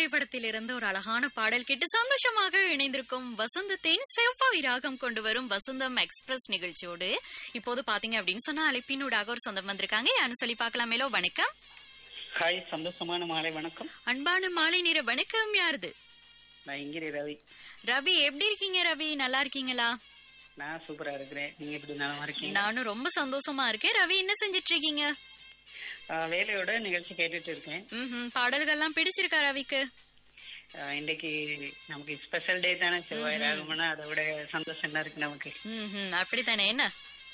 திரைப்படத்திலிருந்து ஒரு அழகான பாடல் கேட்டு சந்தோஷமாக இணைந்திருக்கும் வசந்தத்தின் செவ்வாய் ராகம் கொண்டு வரும் வசந்தம் எக்ஸ்பிரஸ் நிகழ்ச்சியோடு இப்போது பாத்தீங்க அப்படின்னு சொன்னா அழைப்பினூடாக ஒரு சொந்தம் வந்திருக்காங்க யாருன்னு சொல்லி பார்க்கலாமேலோ வணக்கம் ஹாய் சந்தோஷமான மாலை வணக்கம் அன்பான மாலை நேர வணக்கம் யாருது நான் இங்கிரி ரவி ரவி எப்படி இருக்கீங்க ரவி நல்லா இருக்கீங்களா நான் சூப்பரா இருக்கிறேன் நீங்க எப்படி நலமா இருக்கீங்க நானும் ரொம்ப சந்தோஷமா இருக்கேன் ரவி என்ன செஞ்சிட்டு இருக்கீங்க ஆஹ் வேலையோட நிகழ்ச்சி கேட்டுட்டு இருக்கேன் ம்ஹும். பாடல்கள்லாம் பிடிச்சிருக்கா ரவிக்கு ஆஹ் இன்னைக்கு நமக்கு ஸ்பெஷல் டே தானே செவ்வாய் ராகம்னா அதை விட சந்தோஷம் என்ன இருக்கு நமக்கு ம்ஹும். அப்படித்தானே என்ன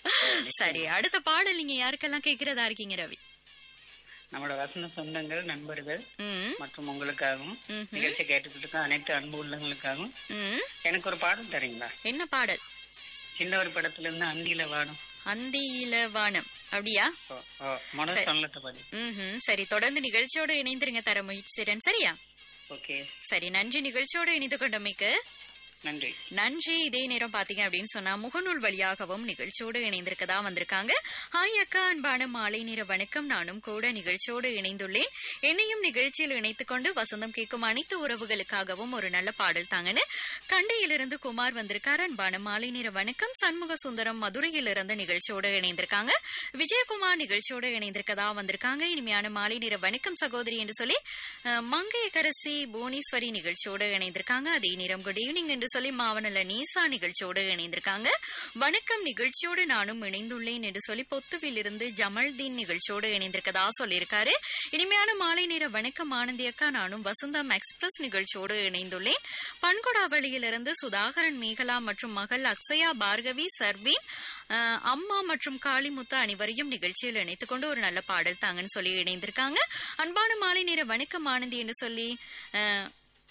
சரி அடுத்த பாடல் நீங்க யாருக்கெல்லாம் கேக்குறதா இருக்கீங்க ரவி நம்மளோட வசந்த சொந்தங்கள் நண்பர்கள் ம் மற்றும் உங்களுக்காகவும் ம்ஹும். நிகழ்ச்சி கேட்டுட்டு இருக்க அனைத்து அன்பு உள்ளவங்களுக்காகவும் ம் எனக்கு ஒரு பாடம் தரீங்களா என்ன பாடல் சின்ன ஒரு படத்துல இருந்து அந்தியில வாடும் அந்தியில வானம் அப்படியா ஓ, ஓ, முதல் சொல்லத்தை பாடி ம் சரி தொடர்ந்து நிகழ்ச்சியோட இணைந்திருங்க தர முயற்சிறேன் சரியா ஓகே சரி நன்றி நிகழ்ச்சியோட இணைந்து கொண்டமைக்கு நன்றி நன்றி இதே நேரம் பாத்தீங்க அப்படின்னு சொன்னா முகநூல் வழியாகவும் நிகழ்ச்சியோடு இணைந்திருக்கதா வந்திருக்காங்க ஹாய் அக்கா அன்பான மாலை நேர வணக்கம் நானும் கூட நிகழ்ச்சியோடு இணைந்துள்ளேன் என்னையும் நிகழ்ச்சியில் இணைத்துக் கொண்டு வசந்தம் கேட்கும் அனைத்து உறவுகளுக்காகவும் ஒரு நல்ல பாடல் தாங்கன்னு கண்டையிலிருந்து குமார் வந்திருக்காரு அன்பான மாலை நேர வணக்கம் சண்முக சுந்தரம் மதுரையிலிருந்து நிகழ்ச்சியோடு இணைந்திருக்காங்க விஜயகுமார் நிகழ்ச்சியோடு இணைந்திருக்கதா வந்திருக்காங்க இனிமையான மாலை நேர வணக்கம் சகோதரி என்று சொல்லி அஹ், மங்கையகரசி புவனேஸ்வரி நிகழ்ச்சியோடு இணைந்திருக்காங்க அதே நேரம் குட் ஈவினிங் என்று சொல்லி மாவனல்ல நீசா நிகழ்ச்சியோடு இணைந்திருக்காங்க வணக்கம் நிகழ்ச்சியோடு நானும் இணைந்துள்ளேன் என்று சொல்லி பொத்துவில் இருந்து ஜமல்தீன் நிகழ்ச்சியோடு இணைந்திருக்கதா சொல்லியிருக்காரு இனிமையான மாலை நேர வணக்கம் ஆனந்தி அக்கா நானும் வசந்தம் எக்ஸ்பிரஸ் நிகழ்ச்சியோடு இணைந்துள்ளேன் பன்கொடாவளியிலிருந்து சுதாகரன் மேகலா மற்றும் மகள் அக்ஷயா பார்கவி சர்வீன் அஹ், அம்மா மற்றும் காளிமுத்து அனைவரையும் நிகழ்ச்சியில் இணைத்துக் கொண்டு ஒரு நல்ல பாடல் தாங்கன்னு சொல்லி இணைந்திருக்காங்க அன்பான மாலை நேர வணக்கம் ஆனந்தி என்று சொல்லி அஹ்,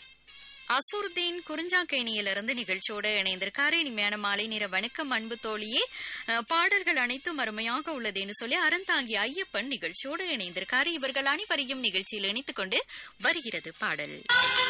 அசூர்தீன் குறிஞ்சாக்கேணியிலிருந்து நிகழ்ச்சியோடு இணைந்திருக்காரு இனிமையான மாலை நேர வணக்கம் அன்பு தோழியே அஹ், பாடல்கள் அனைத்தும் அருமையாக உள்ளது என்று சொல்லி அறந்தாங்கி ஐயப்பன் நிகழ்ச்சியோடு இணைந்திருக்காரு இவர்கள் அனைவரையும் நிகழ்ச்சியில் இணைத்துக் கொண்டு வருகிறது பாடல்